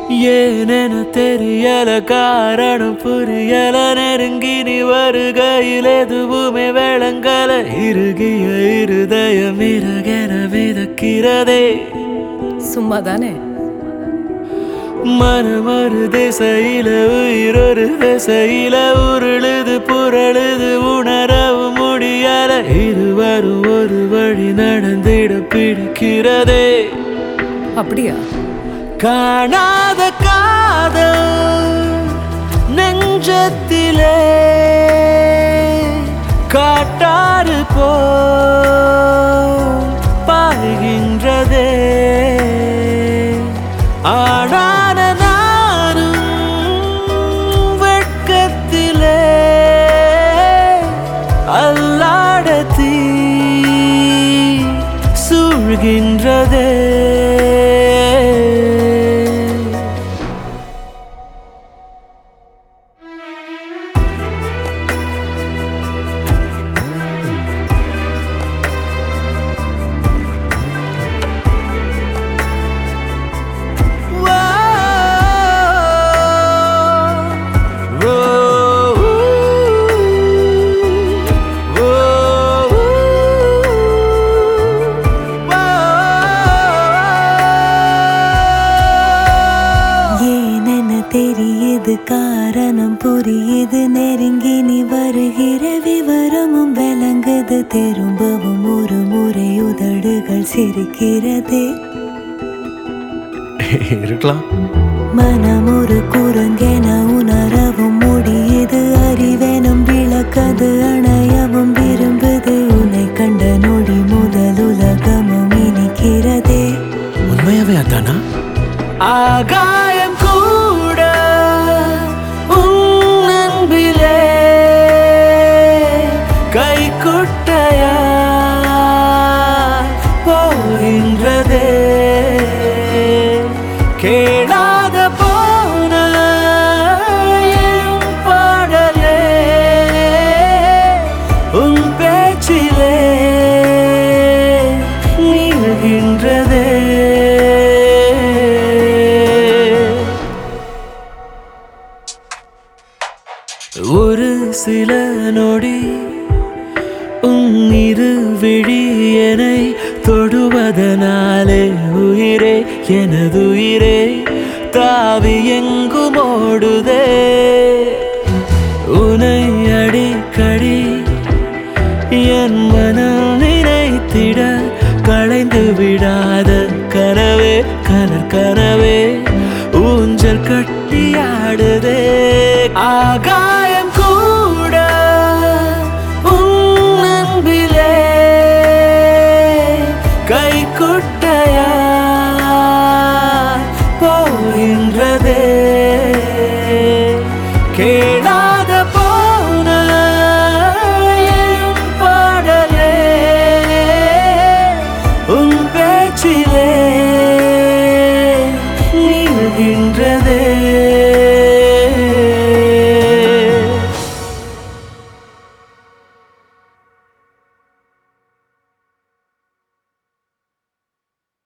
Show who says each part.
Speaker 1: ஏனென தெரியல காரணம் புரியல நெருங்கி நீ வருகையில் எதுவுமே விளங்கல இறுகிய இருதயம் இறகென மிதக்கிறதே
Speaker 2: சும்மா தானே
Speaker 1: மனமறு திசையில உயிரொரு திசையில உருளுது புரளுது உணரவும் முடியல இருவரும் ஒரு வழி நடந்திட பிடிக்கிறதே
Speaker 2: அப்படியா
Speaker 1: காணாத காதல் நெஞ்சத்திலே காட்டாறு போ பாய்கின்றதே ஆனான நானும் வெட்கத்திலே அல்லாட தீ சூழ்கின்றதே
Speaker 3: ஏனென தெரியுது காரணம் புரியுது நெருங்கி நீ வருகிற விவரமும் விளங்குது திரும்பவும் ஒரு முறை உதடுகள் சிரிக்கிறது
Speaker 1: இருக்கலாம்
Speaker 3: மனம் ஒரு குரங்கென உணரவும் முடியுது அறிவெனும் விளக்கது அணையவும் விரும்புது உன்னை கண்ட நொடி முதல் உலகமும் இனிக்கிறதே
Speaker 1: உண்மையாவே அதானா ஆகாயம் கூட உன் அன்பிலே கை குட்டையா போகின்றதே கேளாத போன என் பாடலே உன் பேச்சிலே நீள்கின்றதே ஒரு சில நொடி உன் இரு விழியனை தொடுவதனாலே உயிரே எனதுயிரே தாவி எங்கும் ஓடுதே உனை அடிக்கடி என் மனம் நினைத்திட களைந்து விடாத கனவே கலர் கனவே ஊஞ்சல் கட்டியாடுதே ஆகாயம் கூட உன் அன்பிலே கை குட்டையா